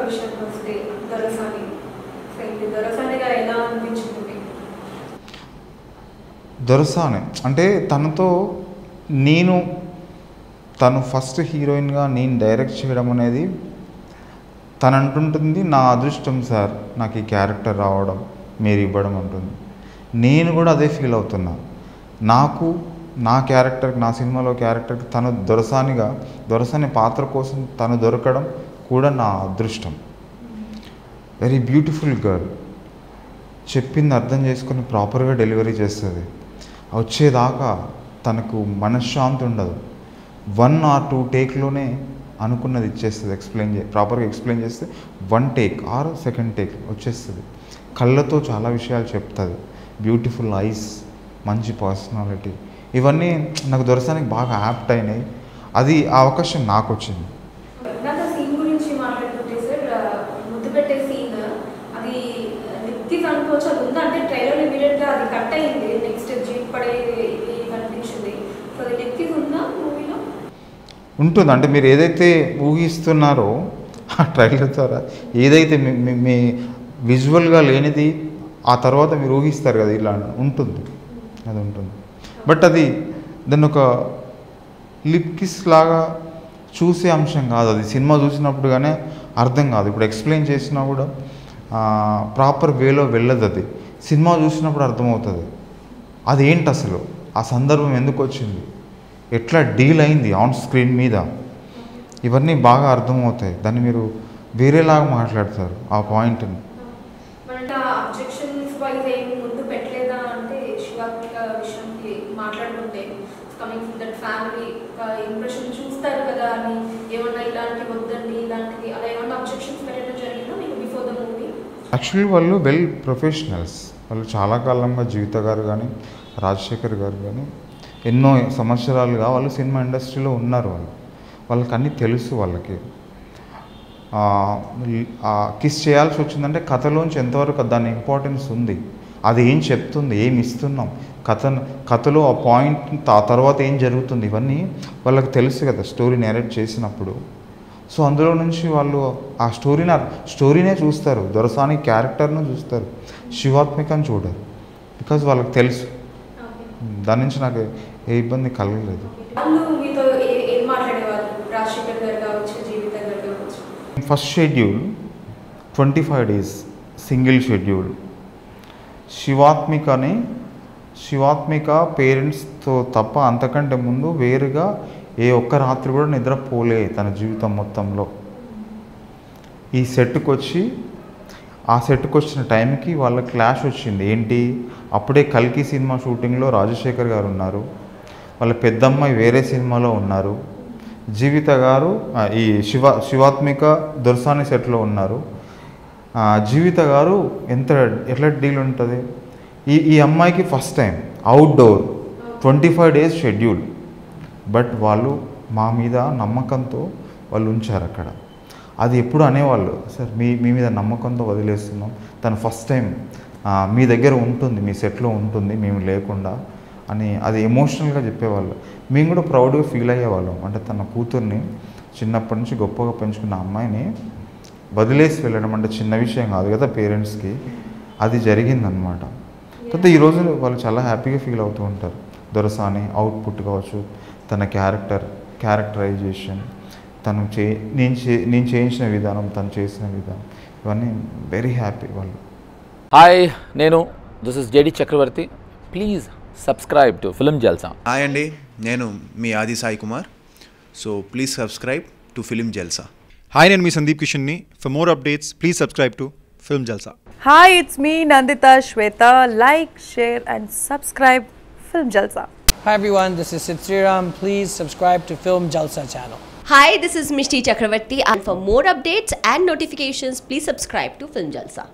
విషయానికి వస్తే దొరసాని సో ఇది దొరసానిగా ఎలా అనిపించింది మీకు? దొరసానే అంటే తనతో నేను తను ఫస్ట్ హీరోయిన్గా నేను డైరెక్ట్ చేయడం అనేది తను అంటుంటుంది నా అదృష్టం సార్ నాకు ఈ క్యారెక్టర్ రావడం మీరు ఇవ్వడం అంటుంది నేను కూడా అదే ఫీల్ అవుతున్నా నాకు నా క్యారెక్టర్ నా సినిమాలో క్యారెక్టర్కి తను దొరసానిగా దొరసాని పాత్ర కోసం తను దొరకడం కూడా నా అదృష్టం వెరీ బ్యూటిఫుల్ గర్ల్ చెప్పింది అర్థం చేసుకొని ప్రాపర్గా డెలివరీ చేస్తుంది వచ్చేదాకా తనకు మనశ్శాంతి ఉండదు వన్ ఆర్ టూ టేక్లోనే అనుకున్నది ఇచ్చేస్తుంది ఎక్స్ప్లెయిన్ చే ప్రాపర్గా ఎక్స్ప్లెయిన్ చేస్తే one take or second take వచ్చేస్తుంది కళ్ళతో చాలా విషయాలు చెప్తుంది బ్యూటిఫుల్ ఐస్ మంచి పర్సనాలిటీ ఇవన్నీ నాకు దొరసానికి బాగా యాప్ట్ అయినాయి అది ఆ అవకాశం నాకు వచ్చింది ఇందాక సీన్ గురించి మాట్లాడుతుంటే సార్ ఆ, ముద్దు పెట్టే సీన్ అది లిప్తిస్ అనుకోవచ్చు అది ఉందా అంటే ట్రైలర్ ఇమీడియట్గా అది కట్ అయింది నెక్స్ట్ జీప్ పడే ఇది కనిపించింది సో అది లిప్తిస్ ఉందా మూవీలో ఉంటుంది అంటే మీరు ఏదైతే ఊహిస్తున్నారో ఆ ట్రైలర్ ద్వారా ఏదైతే మీ మీ- మీ విజువల్గా లేనిది ఆ తర్వాత మీరు ఊహిస్తారు కదా ఇలా ఉంటుంది అది ఉంటుంది బట్ అది దాన్ని ఒక లిప్ కిస్ లాగా చూసే అంశం కాదు అది సినిమా చూసినప్పుడుగానే అర్థం కాదు ఇప్పుడు ఎక్స్ప్లెయిన్ చేసినా కూడా ప్రాపర్ వేలో వెళ్ళదు అది సినిమా చూసినప్పుడు అర్థమవుతుంది అదేంటి అసలు ఆ సందర్భం ఎందుకు వచ్చింది ఎట్లా డీల్ అయింది ఆన్ స్క్రీన్ మీద ఇవన్నీ బాగా అర్థమవుతాయి దాన్ని మీరు వేరేలాగా మాట్లాడతారు ఆ పాయింట్ని బట్ ఆ అబ్జెక్షన్స్ వైజ్ ఏం ముందు పెట్టలేదా అంటే శివాత్మిక విషయానికి మాట్లాడుతుంటే coming from that family impression చూస్తారు కదా అని ఏమన్నా ఇలాంటి వద్దండి ఇలాంటివి అలా ఏమన్నా అబ్జెక్షన్స్ పెట్టడం జరిగిందా మీకు బిఫోర్ ద మూవీ యాక్చువల్లీ వాళ్ళు వెల్ ప్రొఫెషనల్స్ వాళ్ళు చాలా కాలంగా జీవిత గారు కానీ రాజశేఖర్ గారు కానీ ఎన్నో సంవత్సరాలుగా వాళ్ళు సినిమా ఇండస్ట్రీలో ఉన్నారు వాళ్ళు వాళ్ళకి అన్నీ తెలుసు వాళ్ళకి కిస్ చేయాల్సి వచ్చిందంటే కథలోంచి ఎంతవరకు దాని ఇంపార్టెన్స్ ఉంది అది ఏం చెప్తుంది ఏం ఇస్తున్నాం కథ కథలో ఆ పాయింట్ ఆ తర్వాత ఏం జరుగుతుంది ఇవన్నీ వాళ్ళకి తెలుసు కదా స్టోరీ నేరేట్ చేసినప్పుడు సో అందులో నుంచి వాళ్ళు ఆ స్టోరీని స్టోరీనే చూస్తారు దొరసాని క్యారెక్టర్ను చూస్తారు శివాత్మికని చూడరు బికాజ్ వాళ్ళకి తెలుసు దాని నుంచి నాకు ఏ ఇబ్బంది కలగలేదు వాళ్ళు మీతో ఏ- ఏం మాట్లాడేవారు రాజశేఖర్ గారు కావచ్చు జీవిత గారు కావచ్చు first schedule twenty five days single schedule శివాత్మికని శివాత్మిక పేరెంట్స్తో తప్ప అంతకంటే ముందు వేరుగా ఏ ఒక్క రాత్రి కూడా నిద్రపోలే తన జీవితం మొత్తంలో ఈ సెట్కి వచ్చి ఆ సెట్కి వచ్చిన టైంకి వాళ్ళ క్లాష్ వచ్చింది ఏంటి అప్పుడే కల్కి సినిమా షూటింగ్లో రాజశేఖర్ గారు ఉన్నారు వాళ్ళ పెద్దమ్మాయి వేరే సినిమాలో ఉన్నారు జీవిత గారు ఆ, ఈ శివ శివాత్మిక దొరసాని సెట్లో ఉన్నారు ఆ, జీవిత గారు ఎంత ఎట్లా డీల్ ఉంటుంది ఈ ఈ అమ్మాయికి first time outdoor twenty five days schedule but వాళ్ళు మా మీద నమ్మకంతో వాళ్ళు ఉంచారు అక్కడ అది ఎప్పుడు అనేవాళ్ళు సార్ మీ మీ మీద నమ్మకంతో వదిలేస్తున్నాం తను ఫస్ట్ టైం ఆ, మీ దగ్గర ఉంటుంది మీ సెట్లో ఉంటుంది మేము లేకుండా అని అది ఎమోషనల్గా చెప్పేవాళ్ళు మేము కూడా ప్రౌడ్గా ఫీల్ అయ్యేవాళ్ళం అంటే తన కూతుర్ని చిన్నప్పటి నుంచి గొప్పగా పెంచుకున్న అమ్మాయిని వదిలేసి వెళ్ళడం అంటే చిన్న విషయం కాదు కదా పేరెంట్స్కి అది జరిగిందనమాట తర్వాత ఈరోజు వాళ్ళు చాలా హ్యాపీగా ఫీల్ అవుతూ ఉంటారు దొరసాని అవుట్పుట్ కావచ్చు తన క్యారెక్టర్ క్యారెక్టరైజేషన్ తను చే నేను చే నేను చేయించిన విధానం తను చేసిన విధానం ఇవన్నీ వెరీ హ్యాపీ వాళ్ళు హాయ్ నేను this is JD Chakravarthy please subscribe to film Jalsa hi అండి నేను మీ Aadi Sai Kumar so please subscribe to film Jalsa hi నేను మీ సందీప్ కిషన్ని for more updates please subscribe to film Jalsa Hi, it's me Nandita Shweta. Like, share, and subscribe Film Jalsa. Hi everyone, this is Sid Sriram. Please subscribe to Film Jalsa channel. Hi, this is Mishti Chakravarti, and for more updates and notifications, please subscribe to Film Jalsa.